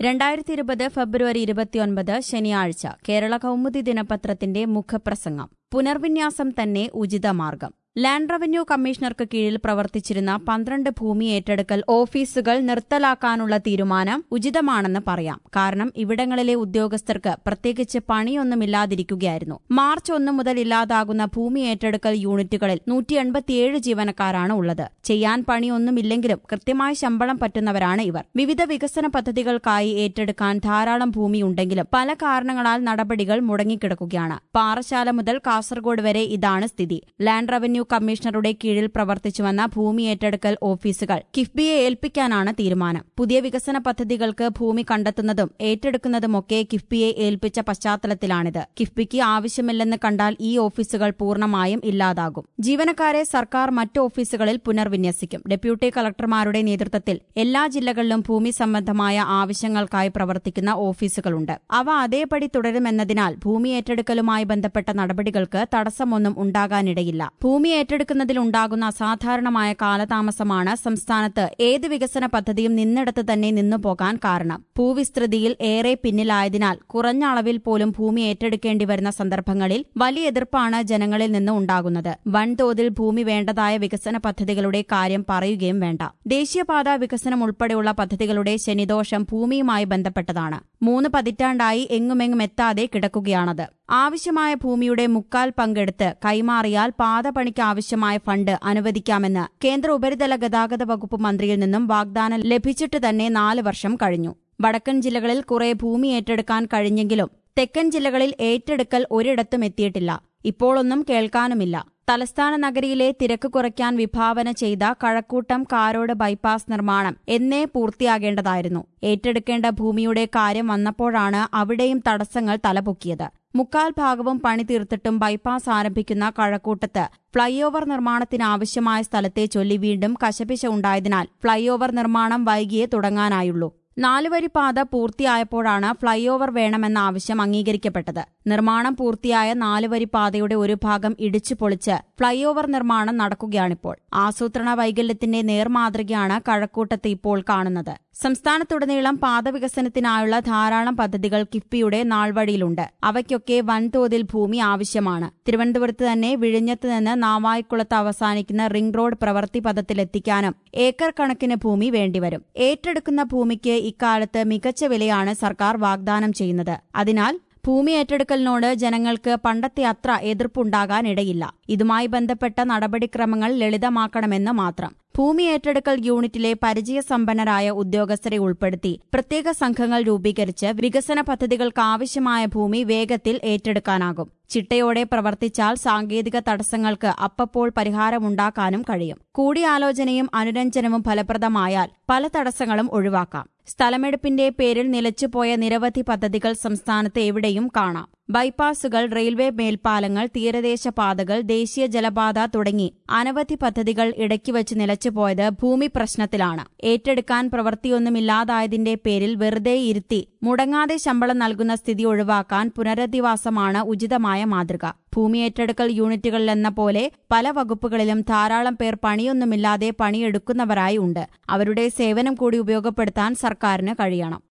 രണ്ടായിരത്തി ഇരുപത് ഫെബ്രുവരി ഇരുപത്തിയൊൻപത് ശനിയാഴ്ച കേരള കൗമുദി ദിനപത്രത്തിന്റെ മുഖപ്രസംഗം പുനർവിന്യാസം തന്നെ ഉചിതമാർഗം ലാൻഡ് റവന്യൂ കമ്മീഷണർക്ക് കീഴിൽ പ്രവർത്തിച്ചിരുന്ന പന്ത്രണ്ട് ഭൂമി ഏറ്റെടുക്കൽ ഓഫീസുകൾ നിർത്തലാക്കാനുള്ള തീരുമാനം ഉചിതമാണെന്ന് പറയാം കാരണം ഇവിടങ്ങളിലെ ഉദ്യോഗസ്ഥർക്ക് പ്രത്യേകിച്ച് പണിയൊന്നുമില്ലാതിരിക്കുകയായിരുന്നു മാർച്ച് ഒന്ന് മുതൽ ഇല്ലാതാകുന്ന ഭൂമി ഏറ്റെടുക്കൽ യൂണിറ്റുകളിൽ നൂറ്റി എൺപത്തിയേഴ് ജീവനക്കാരാണ് ഉള്ളത് ചെയ്യാൻ പണിയൊന്നുമില്ലെങ്കിലും കൃത്യമായി ശമ്പളം പറ്റുന്നവരാണ് ഇവർ വിവിധ വികസന പദ്ധതികൾക്കായി ഏറ്റെടുക്കാൻ ധാരാളം ഭൂമിയുണ്ടെങ്കിലും പല കാരണങ്ങളാൽ നടപടികൾ മുടങ്ങിക്കിടക്കുകയാണ് പാറശാല മുതൽ കാസർഗോഡ് വരെ ഇതാണ് സ്ഥിതി ലാൻഡ് റവന്യൂ കമ്മീഷണറുടെ കീഴിൽ പ്രവർത്തിച്ചുവന്ന ഭൂമി ഏറ്റെടുക്കൽ ഓഫീസുകൾ കിഫ്ബിയെ ഏൽപ്പിക്കാനാണ് തീരുമാനം പുതിയ വികസന പദ്ധതികൾക്ക് ഭൂമി കണ്ടെത്തുന്നതും ഏറ്റെടുക്കുന്നതുമൊക്കെ കിഫ്ബിയെ ഏൽപ്പിച്ച പശ്ചാത്തലത്തിലാണിത് കിഫ്ബിക്ക് ആവശ്യമില്ലെന്ന് കണ്ടാൽ ഈ ഓഫീസുകൾ പൂർണ്ണമായും ഇല്ലാതാകും ജീവനക്കാരെ സർക്കാർ മറ്റ് ഓഫീസുകളിൽ പുനർവിന്യസിക്കും ഡെപ്യൂട്ടി കളക്ടർമാരുടെ നേതൃത്വത്തിൽ എല്ലാ ജില്ലകളിലും ഭൂമി സംബന്ധമായ ആവശ്യങ്ങൾക്കായി പ്രവർത്തിക്കുന്ന ഓഫീസുകളുണ്ട് അവ അതേപടി തുടരുമെന്നതിനാൽ ഭൂമി ഏറ്റെടുക്കലുമായി ബന്ധപ്പെട്ട നടപടികൾക്ക് തടസ്സമൊന്നും ഉണ്ടാകാനിടയില്ല ഭൂമി ഏറ്റെടുക്കുന്നതിലുണ്ടാകുന്ന അസാധാരണമായ കാലതാമസമാണ് സംസ്ഥാനത്ത് ഏത് വികസന പദ്ധതിയും നിന്നിടത്ത് തന്നെ നിന്നുപോകാൻ കാരണം ഭൂവിസ്തൃതിയിൽ ഏറെ പിന്നിലായതിനാൽ കുറഞ്ഞ അളവിൽ പോലും ഭൂമി ഏറ്റെടുക്കേണ്ടി വരുന്ന സന്ദർഭങ്ങളിൽ വലിയ എതിർപ്പാണ് ജനങ്ങളിൽ നിന്ന് ഉണ്ടാകുന്നത് വൻതോതിൽ ഭൂമി വേണ്ടതായ വികസന പദ്ധതികളുടെ കാര്യം പറയുകയും വേണ്ട ദേശീയപാത വികസനം ഉൾപ്പെടെയുള്ള പദ്ധതികളുടെ ശനിദോഷം ഭൂമിയുമായി ബന്ധപ്പെട്ടതാണ് മൂന്ന് പതിറ്റാണ്ടായി എങ്ങുമെങ്ങും എത്താതെ കിടക്കുകയാണത് ആവശ്യമായ ഭൂമിയുടെ മുക്കാൽ പങ്കെടുത്ത് കൈമാറിയാൽ പാതപണിക്ക് ആവശ്യമായ ഫണ്ട് അനുവദിക്കാമെന്ന് കേന്ദ്ര ഉപരിതല ഗതാഗത വകുപ്പ് മന്ത്രിയിൽ നിന്നും വാഗ്ദാനം ലഭിച്ചിട്ട് തന്നെ നാല് വർഷം കഴിഞ്ഞു വടക്കൻ ജില്ലകളിൽ കുറെ ഭൂമി ഏറ്റെടുക്കാൻ കഴിഞ്ഞെങ്കിലും തെക്കൻ ജില്ലകളിൽ ഏറ്റെടുക്കൽ ഒരിടത്തും എത്തിയിട്ടില്ല ഇപ്പോഴൊന്നും കേൾക്കാനുമില്ല തലസ്ഥാന നഗരിയിലെ തിരക്ക് കുറയ്ക്കാൻ വിഭാവന ചെയ്ത കഴക്കൂട്ടം കാരോട് ബൈപ്പാസ് നിർമ്മാണം എന്നേ പൂർത്തിയാകേണ്ടതായിരുന്നു ഏറ്റെടുക്കേണ്ട ഭൂമിയുടെ കാര്യം വന്നപ്പോഴാണ് അവിടെയും തടസ്സങ്ങൾ തലപൊക്കിയത് മുക്കാൽ ഭാഗവും പണി തീർത്തിട്ടും ബൈപ്പാസ് ആരംഭിക്കുന്ന കഴക്കൂട്ടത്ത് ഫ്ളൈ ഓവർ നിർമ്മാണത്തിനാവശ്യമായ സ്ഥലത്തെ ചൊല്ലി വീണ്ടും കശപിശ ഉണ്ടായതിനാൽ ഫ്ളൈ ഓവർ നിർമ്മാണം വൈകിയേ തുടങ്ങാനായുള്ളൂ നാലുവരി പാത പൂർത്തിയായപ്പോഴാണ് ഫ്ളൈ ഓവർ വേണമെന്ന ആവശ്യം അംഗീകരിക്കപ്പെട്ടത് നിർമ്മാണം പൂർത്തിയായ നാലുവരി പാതയുടെ ഒരു ഭാഗം ഇടിച്ചു പൊളിച്ച് ഫ്ളൈ ഓവർ നിർമ്മാണം നടക്കുകയാണിപ്പോൾ ആസൂത്രണ വൈകല്യത്തിന്റെ നേർമാതൃകയാണ് കഴക്കൂട്ടത്ത് ഇപ്പോൾ കാണുന്നത് സംസ്ഥാനത്തുടനീളം പാത വികസനത്തിനായുള്ള ധാരാളം പദ്ധതികൾ കിഫ്ബിയുടെ നാൾവഴിയിലുണ്ട് അവയ്ക്കൊക്കെ വൻതോതിൽ ഭൂമി ആവശ്യമാണ് തിരുവനന്തപുരത്ത് തന്നെ വിഴിഞ്ഞത്ത് നിന്ന് നാവായിക്കുളത്ത് അവസാനിക്കുന്ന റിംഗ് റോഡ് പ്രവൃത്തി പദത്തിലെത്തിക്കാനും ഏക്കർ കണക്കിന് ഭൂമി വേണ്ടിവരും ഏറ്റെടുക്കുന്ന ഭൂമിക്ക് ഇക്കാലത്ത് മികച്ച വിലയാണ് സർക്കാർ വാഗ്ദാനം ചെയ്യുന്നത് അതിനാൽ ഭൂമി ഏറ്റെടുക്കലിനോട് ജനങ്ങൾക്ക് പണ്ടത്തെ അത്ര എതിർപ്പുണ്ടാകാനിടയില്ല ഇതുമായി ബന്ധപ്പെട്ട നടപടിക്രമങ്ങൾ ലളിതമാക്കണമെന്ന് മാത്രം ഭൂമി ഏറ്റെടുക്കൽ യൂണിറ്റിലെ പരിചയസമ്പന്നരായ ഉദ്യോഗസ്ഥരെ ഉൾപ്പെടുത്തി പ്രത്യേക സംഘങ്ങൾ രൂപീകരിച്ച് വികസന പദ്ധതികൾക്ക് ആവശ്യമായ ഭൂമി വേഗത്തിൽ ഏറ്റെടുക്കാനാകും ചിട്ടയോടെ പ്രവർത്തിച്ചാൽ സാങ്കേതിക തടസ്സങ്ങൾക്ക് അപ്പപ്പോൾ പരിഹാരമുണ്ടാക്കാനും കഴിയും കൂടിയാലോചനയും അനുരഞ്ജനവും ഫലപ്രദമായാൽ പല തടസ്സങ്ങളും ഒഴിവാക്കാം സ്ഥലമെടുപ്പിന്റെ പേരിൽ നിലച്ചുപോയ നിരവധി പദ്ധതികൾ സംസ്ഥാനത്ത് എവിടെയും കാണാം ബൈപ്പാസുകൾ റെയിൽവേ മേൽപ്പാലങ്ങൾ തീരദേശ പാതകൾ ദേശീയ ജലപാത തുടങ്ങി അനവധി പദ്ധതികൾ ഇടയ്ക്കുവച്ച് നിലച്ചുപോയത് ഭൂമി പ്രശ്നത്തിലാണ് ഏറ്റെടുക്കാൻ പ്രവൃത്തിയൊന്നുമില്ലാതായതിന്റെ പേരിൽ വെറുതെ ഇരുത്തി മുടങ്ങാതെ ശമ്പളം നൽകുന്ന സ്ഥിതി ഒഴിവാക്കാൻ പുനരധിവാസമാണ് ഉചിതമായ മാതൃക ഭൂമി ഏറ്റെടുക്കൽ യൂണിറ്റുകളിലെന്ന പോലെ പല വകുപ്പുകളിലും ധാരാളം പേർ പണിയൊന്നുമില്ലാതെ പണിയെടുക്കുന്നവരായി ഉണ്ട് അവരുടെ സേവനം കൂടി ഉപയോഗപ്പെടുത്താൻ സർക്കാരിന് കഴിയണം